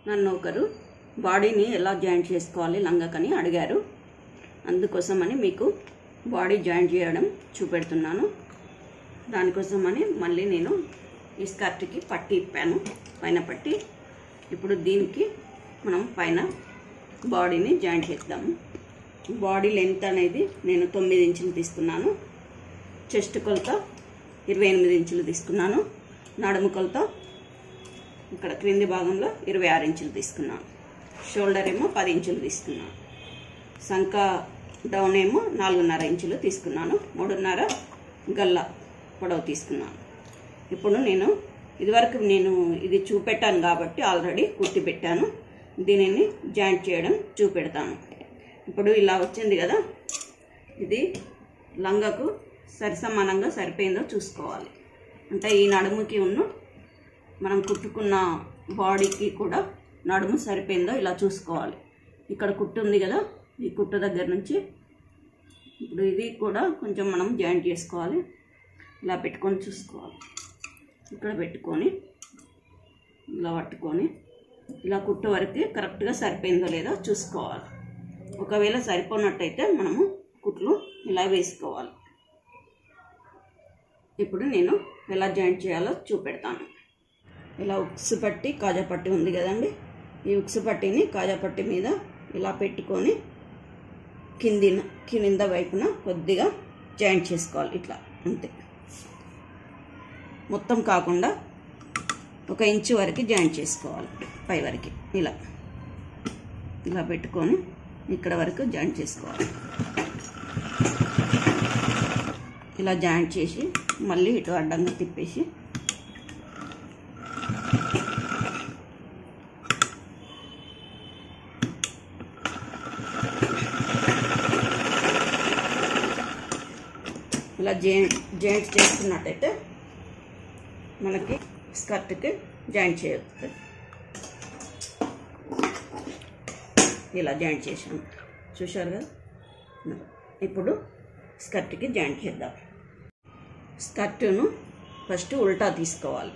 నన్ను ఒకరు బాడీని ఎలా జాయింట్ చేసుకోవాలి లంగకని అడిగారు అందుకోసమని మీకు బాడీ జాయింట్ చేయడం చూపెడుతున్నాను దానికోసమని మళ్ళీ నేను ఈ స్కర్ట్కి పట్టి ఇప్పాను పైన పట్టి ఇప్పుడు దీనికి మనం పైన బాడీని జాయింట్ చేద్దాము బాడీ లెంత్ అనేది నేను తొమ్మిది ఇంచులు తీసుకున్నాను చెస్ట్ కొలత ఇరవై ఎనిమిది ఇంచులు తీసుకున్నాను నడుము కొలత ఇక్కడ క్రింది భాగంలో ఇరవై ఆరు ఇంచులు తీసుకున్నాను షోల్డర్ ఏమో పది ఇంచులు తీసుకున్నాను సంక డౌన్ ఏమో నాలుగున్నర ఇంచులు తీసుకున్నాను మూడున్నర గల్ల పొడవు తీసుకున్నాను ఇప్పుడు నేను ఇదివరకు నేను ఇది చూపెట్టాను కాబట్టి ఆల్రెడీ కుట్టి పెట్టాను దీనిని జాయింట్ చేయడం చూపెడతాను ఇప్పుడు ఇలా వచ్చింది కదా ఇది లంగకు సరిసమానంగా సరిపోయిందో చూసుకోవాలి అంటే ఈ నడుముకి ఉన్న మనం కుట్టుకున్న బాడీకి కూడా నడుము సరిపోయిందో ఇలా చూసుకోవాలి ఇక్కడ కుట్టు ఉంది కదా ఈ కుట్టు దగ్గర నుంచి ఇప్పుడు ఇది కూడా కొంచెం మనం జాయింట్ చేసుకోవాలి ఇలా పెట్టుకొని చూసుకోవాలి ఇక్కడ పెట్టుకొని ఇలా పట్టుకొని ఇలా కుట్టు వరకు కరెక్ట్గా సరిపోయిందో లేదో చూసుకోవాలి ఒకవేళ సరిపోనట్టయితే మనము కుట్లు ఇలా వేసుకోవాలి ఇప్పుడు నేను ఎలా జాయింట్ చేయాలో చూపెడతాను ఇలా ఉక్సు పట్టి కాజా పట్టి ఉంది కదండి ఈ ఉక్సు పట్టిని కాజా పట్టి మీద ఇలా పెట్టుకొని కిందిన కింద వైపున కొద్దిగా జాయింట్ చేసుకోవాలి ఇట్లా అంతే మొత్తం కాకుండా ఒక ఇంచు వరకు జాయింట్ చేసుకోవాలి పై వరకు ఇలా ఇలా పెట్టుకొని ఇక్కడ వరకు జాయింట్ చేసుకోవాలి ఇలా జాయింట్ చేసి మళ్ళీ ఇటు అడ్డంగా తిప్పేసి ఇలా జాయింట్ జాయింట్ చేసుకున్నట్టయితే మనకి స్కర్ట్కి జాయింట్ చేయొచ్చు ఇలా జాయింట్ చేసాను చూశారు కదా ఇప్పుడు స్కర్ట్కి జాయింట్ చేద్దాం స్కర్ట్ను ఫస్ట్ ఉల్టా తీసుకోవాలి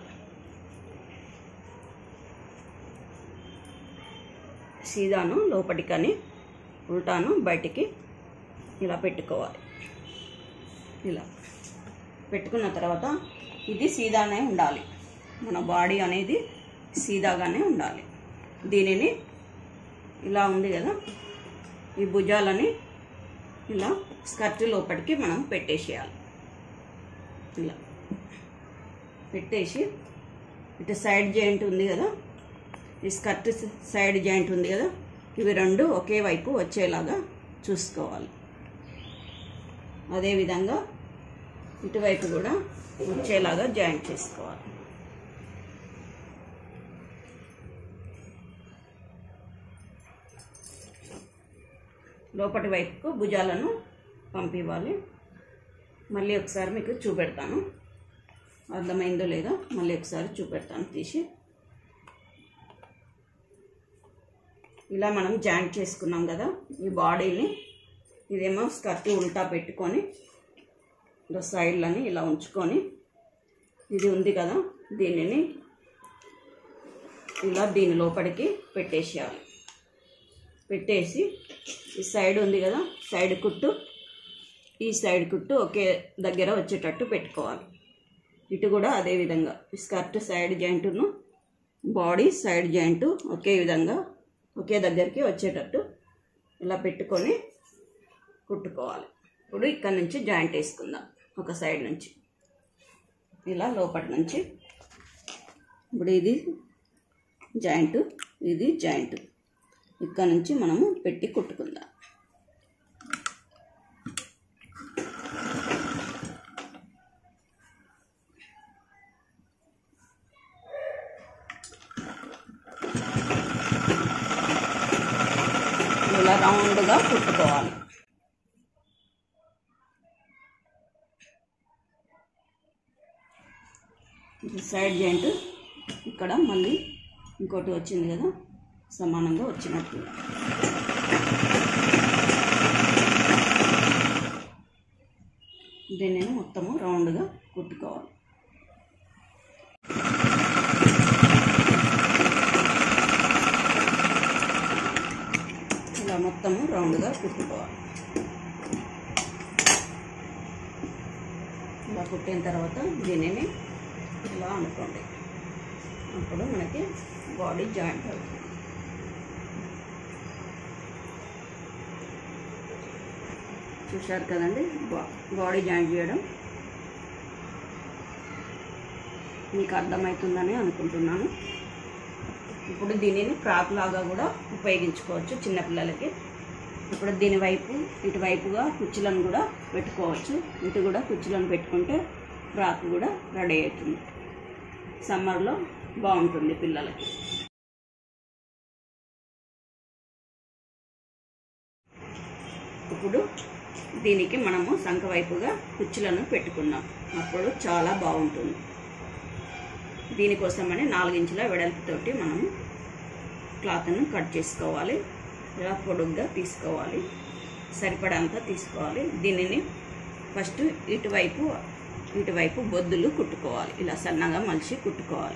సీదాను లోపటికని ఉల్టాను బయటికి ఇలా పెట్టుకోవాలి ఇలా పెట్టుకున్న తర్వాత ఇది సీదానే ఉండాలి మన బాడీ అనేది సీదాగానే ఉండాలి దీనిని ఇలా ఉంది కదా ఈ భుజాలని ఇలా స్కర్ట్ లోపలికి మనం పెట్టేసేయాలి ఇలా పెట్టేసి ఇటు సైడ్ జాయింట్ ఉంది కదా ఈ స్కర్ట్ సైడ్ జాయింట్ ఉంది కదా ఇవి రెండు ఒకే వైపు వచ్చేలాగా చూసుకోవాలి అదేవిధంగా ఇటువైపు కూడా వచ్చేలాగా జాయింట్ చేసుకోవాలి లోపటి వైపుకు భుజాలను పంపివ్వాలి మళ్ళీ ఒకసారి మీకు చూపెడతాను అర్థమైందో లేదో మళ్ళీ ఒకసారి చూపెడతాను తీసి ఇలా మనం జాయింట్ చేసుకున్నాం కదా ఈ బాడీని ఇదేమో స్కర్ట్ ఉల్టా పెట్టుకొని ఇలా సైడ్లని ఇలా ఉంచుకొని ఇది ఉంది కదా దీనిని ఇలా దీని లోపలికి పెట్టేసేయాలి పెట్టేసి ఈ సైడ్ ఉంది కదా సైడ్ కుట్టు ఈ సైడ్ కుట్టు ఒకే దగ్గర వచ్చేటట్టు పెట్టుకోవాలి ఇటు కూడా అదే విధంగా స్కర్ట్ సైడ్ జాయింట్ను బాడీ సైడ్ జాయింట్ ఒకే విధంగా ఒకే దగ్గరికి వచ్చేటట్టు ఇలా పెట్టుకొని కుట్టుకోవాలి ఇప్పుడు ఇక్కడ నుంచి జాయింట్ వేసుకుందాం ఒక సైడ్ నుంచి ఇలా లోపటి నుంచి ఇప్పుడు ఇది జాయింట్ ఇది జాయింట్ ఇక్కడ నుంచి మనము పెట్టి కుట్టుకుందాం ఇలా రౌండ్గా కుట్టుకోవాలి ఇది సైడ్ జాయింట్ ఇక్కడ మళ్ళీ ఇంకోటి వచ్చింది కదా సమానంగా వచ్చినట్టు దీన్ని మొత్తము రౌండ్గా కుట్టుకోవాలి మొత్తము రౌండ్గా కుట్టుకోవాలి ఇలా కుట్టిన తర్వాత దీనిని ఇలా అనుకోండి అప్పుడు మనకి బాడీ జాయింట్ అవుతుంది చూశారు కదండి బా బాడీ జాయింట్ చేయడం మీకు అర్థమవుతుందని అనుకుంటున్నాను ఇప్పుడు దీనిని ఫ్రాక్ లాగా కూడా ఉపయోగించుకోవచ్చు చిన్నపిల్లలకి ఇప్పుడు దీని వైపు ఇటువైపుగా కుచ్చులను కూడా పెట్టుకోవచ్చు ఇటు కూడా కుచ్చులను పెట్టుకుంటే ఫ్రాక్ కూడా రెడీ అవుతుంది సమ్మర్లో బాగుంటుంది పిల్లలకి ఇప్పుడు దీనికి మనము సంఖ వైపుగా కుచ్చులను పెట్టుకున్నాం అప్పుడు చాలా బాగుంటుంది దీనికోసమని నాలుగించుల వెడల్పుతోటి మనము క్లాత్ను కట్ చేసుకోవాలి ఇలా పొడుగ్గా తీసుకోవాలి సరిపడంత తీసుకోవాలి దీనిని ఫస్ట్ ఇటువైపు ఇటువైపు బొద్దులు కుట్టుకోవాలి ఇలా సన్నగా మలిచి కుట్టుకోవాలి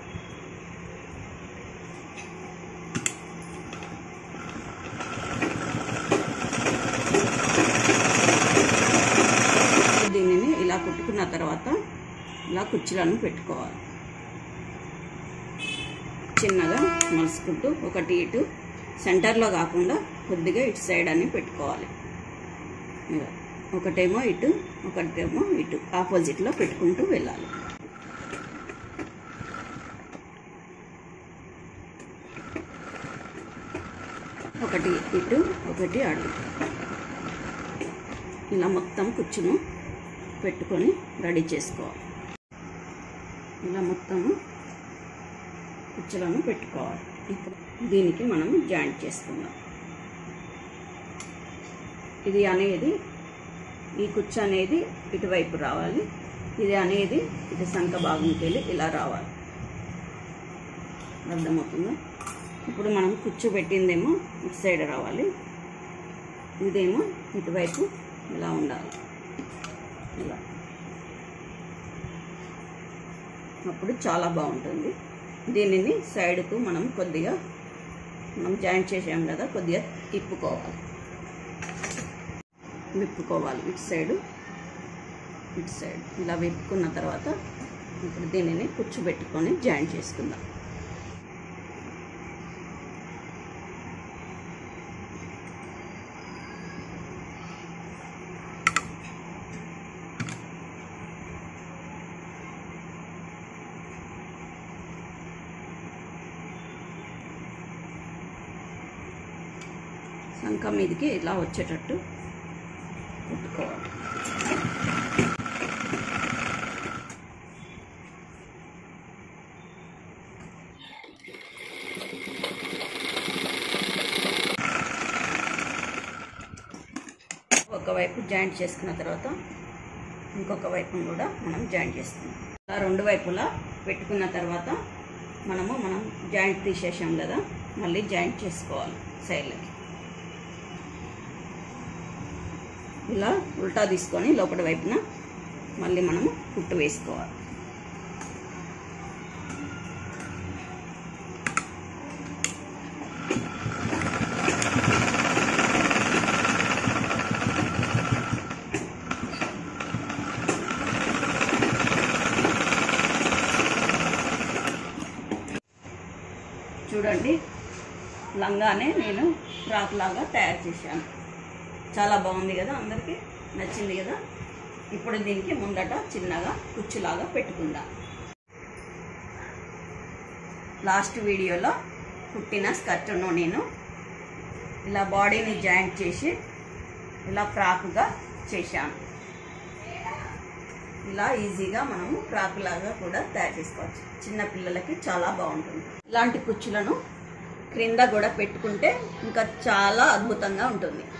దీనిని ఇలా కుట్టుకున్న తర్వాత ఇలా కుర్చీలను పెట్టుకోవాలి చిన్నగా మలుసుకుంటూ ఒకటి ఇటు సెంటర్లో కాకుండా కొద్దిగా ఇటు సైడ్ అని పెట్టుకోవాలి ఇలా ఒకటేమో ఇటు ఒకటేమో ఇటు ఆపోజిట్లో పెట్టుకుంటూ వెళ్ళాలి ఒకటి ఇటు ఒకటి అడుగు ఇలా మొత్తం కుచ్చును పెట్టుకొని రెడీ చేసుకోవాలి ఇలా మొత్తము కుచ్చులను పెట్టుకోవాలి ఇప్పుడు దీనికి మనం జాయింట్ చేసుకుందాం ఇది అనేది ఈ కుచ్చు అనేది ఇటువైపు రావాలి ఇది అనేది ఇటు సంఖ భాగంకి వెళ్ళి ఇలా రావాలి అర్థమవుతుందా ఇప్పుడు మనం కుచ్చు పెట్టిందేమో ఇటు సైడ్ రావాలి ఇదేమో ఇటువైపు ఇలా ఉండాలి ఇలా అప్పుడు చాలా బాగుంటుంది దీనిని సైడ్కు మనం కొద్దిగా మనం జాయింట్ చేసాం కదా కొద్దిగా తిప్పుకోవాలి విప్పుకోవాలి ఇటు సైడు ఇటు సైడ్ ఇలా విప్పుకున్న తర్వాత ఇప్పుడు దీనిని కూర్చోబెట్టుకొని జాయింట్ చేసుకుందాం సంఖ మీదకి ఇలా వచ్చేటట్టు కుట్టుకోవాలి ఒకవైపు జాయింట్ చేసుకున్న తర్వాత ఇంకొక వైపును కూడా మనం జాయింట్ చేసుకుందాం ఇలా రెండు వైపులా పెట్టుకున్న తర్వాత మనము మనం జాయింట్ తీసేసాం కదా మళ్ళీ జాయింట్ చేసుకోవాలి సైడ్లకి ఇలా ఉల్టా తీసుకొని లోపల వైపున మళ్ళీ మనము కుట్టు వేసుకోవాలి చూడండి లంగానే నేను ఫ్రాక్ లాగా తయారు చేశాను చాలా బాగుంది కదా అందరికీ నచ్చింది కదా ఇప్పుడు దీనికి ముందట చిన్నగా కుచ్చులాగా పెట్టుకుందాం లాస్ట్ వీడియోలో కుట్టిన స్కర్ట్ను నేను ఇలా బాడీని జాయింట్ చేసి ఇలా ఫ్రాక్గా చేశాను ఇలా ఈజీగా మనము ఫ్రాక్ లాగా కూడా తయారు చేసుకోవచ్చు చిన్న పిల్లలకి చాలా బాగుంటుంది ఇలాంటి కుచ్చులను క్రింద కూడా పెట్టుకుంటే ఇంకా చాలా అద్భుతంగా ఉంటుంది